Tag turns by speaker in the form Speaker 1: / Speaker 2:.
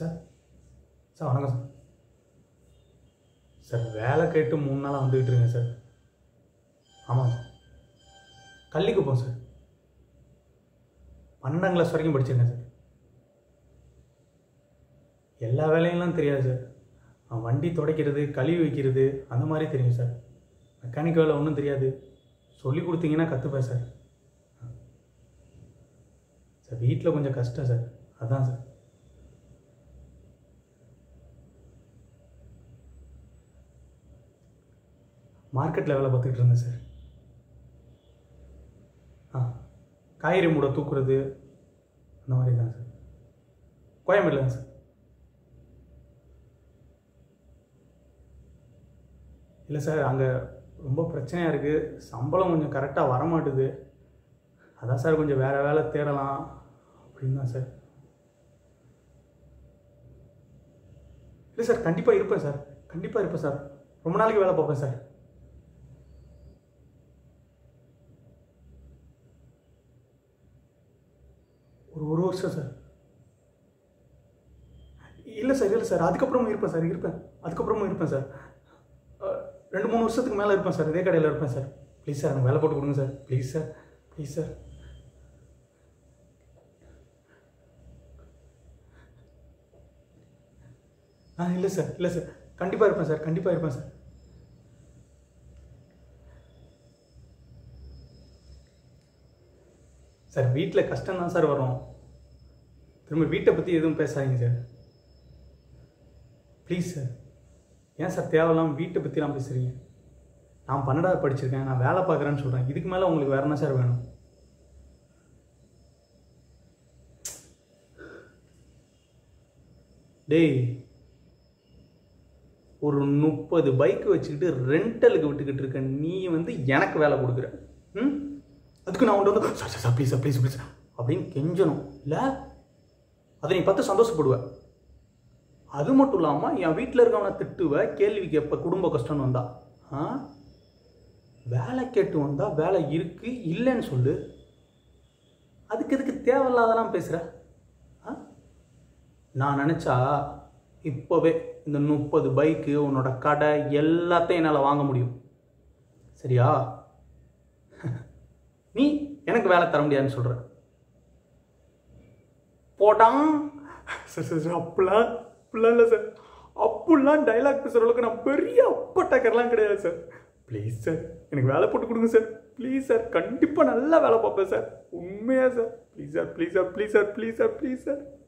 Speaker 1: sir sir வணக்கம் sir sir வேலை கேட்டு மூணு நாளாக வந்துக்கிட்டு இருக்கேன் சார் ஆமாம் சார் கள்ளிக்குப்போம் சார் பன்னெண்டாம் கிளாஸ் வரைக்கும் படிச்சிருக்கேன் சார் எல்லா வேலையெல்லாம் தெரியாது சார் அவன் வண்டி துடைக்கிறது கழுவி வைக்கிறது அந்த மாதிரி தெரியும் சார் மெக்கானிக் வேலை ஒன்றும் தெரியாது சொல்லி கொடுத்தீங்கன்னா கற்றுப்பேன் சார் சார் வீட்டில் கொஞ்சம் கஷ்டம் சார் அதான் சார் மார்க்கெட்டில் வேலை பார்த்துக்கிட்டு இருந்தேன் சார் ஆ காய்கறி மூடை தூக்குறது அந்த மாதிரி தான் சார் கோயம்பேடில் தான் சார் இல்லை சார் அங்கே ரொம்ப பிரச்சனையாக இருக்குது சம்பளம் கொஞ்சம் கரெக்டாக வரமாட்டுது அதான் சார் கொஞ்சம் வேறு வேலை தேடலாம் அப்படின்னு தான் சார் இல்லை சார் கண்டிப்பாக இருப்பேன் சார் கண்டிப்பாக இருப்பேன் சார் ரொம்ப நாளைக்கு வேலை பார்ப்பேன் சார் ஒரு ஒரு வருஷம் சார் இல்லை சார் இல்லை சார் அதுக்கப்புறமும் இருப்பேன் சார் இருப்பேன் அதுக்கப்புறமும் இருப்பேன் சார் அஹ், ரெண்டு மூணு வருஷத்துக்கு மேலே இருப்பேன் சார் இதே கடையில் இருப்பேன் சார் ப்ளீஸ் சார் எனக்கு வேலை போட்டு கொடுங்க sir please sir please sir ஆ இல்லை சார் இல்லை சார் கண்டிப்பாக இருப்பேன் சார் கண்டிப்பாக இருப்பேன் சார் சார் வீட்டில் கஷ்டம் தான் சார் வரும் திரும்ப வீட்டை பற்றி எதுவும் பேசாதீங்க சார் ப்ளீஸ் சார் ஏன் சார் தேவையில்லாமல் வீட்டை பற்றிலாம் பேசுகிறீங்க நான் பன்னெண்டாவது படிச்சிருக்கேன் நான் வேலை பார்க்குறேன்னு சொல்கிறேன் இதுக்கு மேலே உங்களுக்கு வேறு என்ன சார் வேணும் டேய் ஒரு முப்பது பைக் வச்சுக்கிட்டு ரெண்டலுக்கு விட்டுக்கிட்டு இருக்க நீ வந்து எனக்கு வேலை கொடுக்குற ம் அதுக்கு நான் உன்ட்ட வந்து sir sir sir please sir please please அப்படின்னு கெஞ்சணும் இல்லை அதை நீ பார்த்து சந்தோஷப்படுவ அது மட்டும் இல்லாமல் என் வீட்டில் இருக்கவனை திட்டுவ கேள்வி கேட்ப குடும்ப கஷ்டம்னு வந்தா ஆ வேலை கேட்டு வந்தா வேலை இருக்கு இல்லைன்னு சொல்லு அதுக்கு எதுக்கு தேவையில்லாதெல்லாம் பேசுகிற ஆ நான் நினச்சா இப்போவே இந்த முப்பது பைக்கு உன்னோட கடை எல்லாத்தையும் என்னால் வாங்க முடியும் சரியா நீ எனக்கு வேலை தர முடியாதுன்னு சொல்கிற போட்டான் சார் சார் சார் அப்படிலாம் அப்படிலாம் இல்லை சார் அப்படிலாம் டைலாக் பேசுகிற அளவுக்கு நான் பெரிய அப்பா டக்கர்லாம் கிடையாது சார் ப்ளீஸ் சார் எனக்கு வேலை போட்டு கொடுங்க சார் ப்ளீஸ் சார் கண்டிப்பாக நல்லா வேலை பார்ப்பேன் சார் உண்மையாக sir please sir please sir please sir please sir please sir